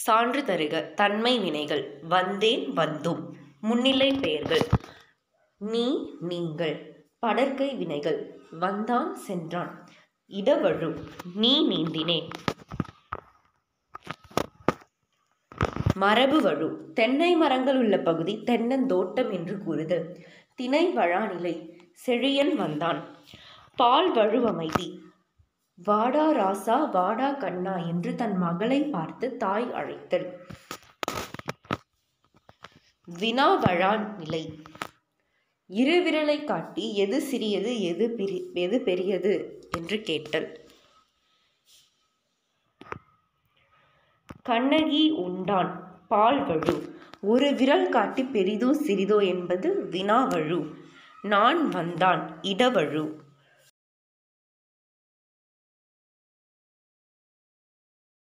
சான்று தருக தன்மை வினைகள் வந்தேன் வந்தோம் முன்னிலை பெயர்கள் நீ நீங்கள் படர்க்கை வினைகள் வந்தான் சென்றான் இடவழு நீ நீந்தினேன் மரபு வழு தென்னை மரங்கள் உள்ள பகுதி தென்னந்தோட்டம் என்று கூறுதல் திணை வழாநிலை செழியன் வந்தான் பால் வழு அமைதி வாடா ராசா வாடா கண்ணா என்று தன் மகளை பார்த்து தாய் அழைத்தல் வினா வழான் நிலை இரு விரலை காட்டி எது சிறியது எது பிரி எது பெரியது என்று கேட்டல் கண்ணகி உண்டான் பால் வழு ஒரு விரல் காட்டி பெரிதோ சிறிதோ என்பது வினாவழு நான் வந்தான் இடவழு